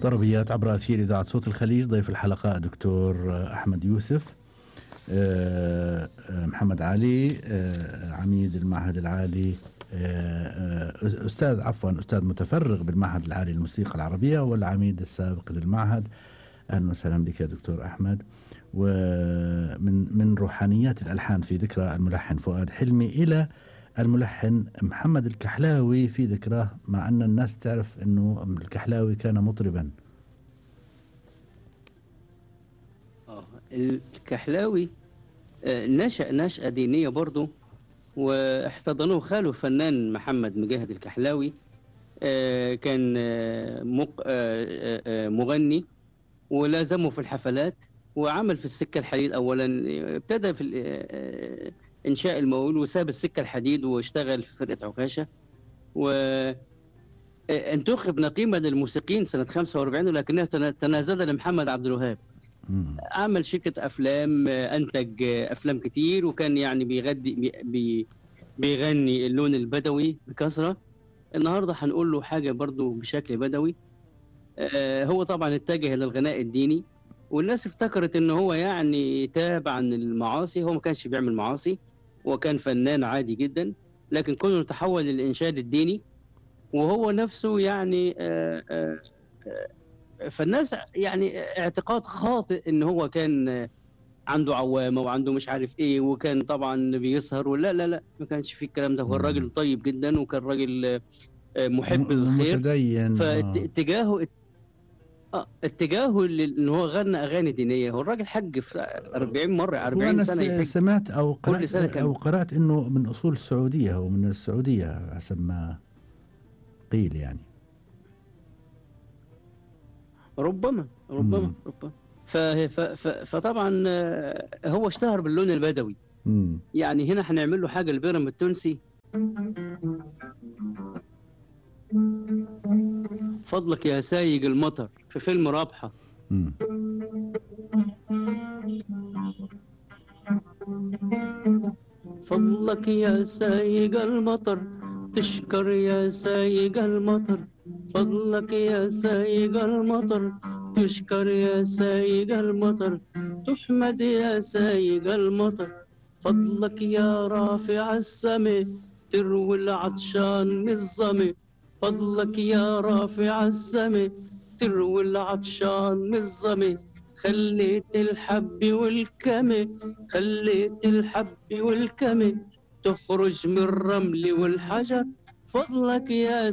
طربيات عبر أثير إذاعة صوت الخليج ضيف الحلقة دكتور أحمد يوسف آه، آه، محمد علي آه، عميد المعهد العالي أستاذ عفوا أستاذ متفرغ بالمعهد العالي للموسيقى العربية والعميد السابق للمعهد أهلا وسهلا بك يا دكتور أحمد ومن من روحانيات الألحان في ذكرى الملحن فؤاد حلمي إلى الملحن محمد الكحلاوي في ذكراه مع أن الناس تعرف أنه الكحلاوي كان مطربا آه الكحلاوي آه، نشأ نشأة دينية برضه واحتضنوه خاله فنان محمد مجاهد الكحلاوي آه، كان آه، مغني ولازمه في الحفلات وعمل في السكة الحديد أولا ابتدى في انشاء المقاول وساب السكه الحديد واشتغل في فرقه عكاشه و انتخب نقيما للموسيقيين سنه 45 ولكنه تنازل لمحمد عبد الوهاب عمل شركه افلام انتج افلام كتير وكان يعني بيغدي بي بيغني اللون البدوي بكثره النهارده هنقول له حاجه برضو بشكل بدوي آه، هو طبعا اتجه للغناء الديني والناس افتكرت ان هو يعني تاب عن المعاصي هو ما كانش بيعمل معاصي وكان فنان عادي جدا لكن كونه تحول للإنشاد الديني وهو نفسه يعني آه، آه، آه، فالناس يعني اعتقاد خاطئ ان هو كان عنده عوامه وعنده مش عارف ايه وكان طبعا بيسهر ولا لا لا ما كانش في الكلام ده هو الراجل طيب جدا وكان راجل محب للخير متدين فاتجاهه اه اتجاهه ان هو غنى اغاني دينيه هو الراجل حج في 40 مره 40 سنه يحج. سمعت او قرات سنة او قرات انه من اصول السعوديه او من السعوديه حسب ما قيل يعني ربما ربما مم. ربما ف... ف... ف... فطبعا آه، هو اشتهر باللون البدوي مم. يعني هنا هنعمل له حاجه البيرم التونسي فضلك يا سايق المطر في فيلم رابحة فضلك يا سايق المطر تشكر يا سايق المطر فضلك يا سايق المطر تشكر يا سايق المطر تحمد يا سايق المطر فضلك يا رافع السمي تروي العطشان من الظمي فضلك يا رافع السمي تروي العطشان من الظمي خليت الحب والكمي خليت الحب والكمي تخرج من الرمل والحجر فضلك يا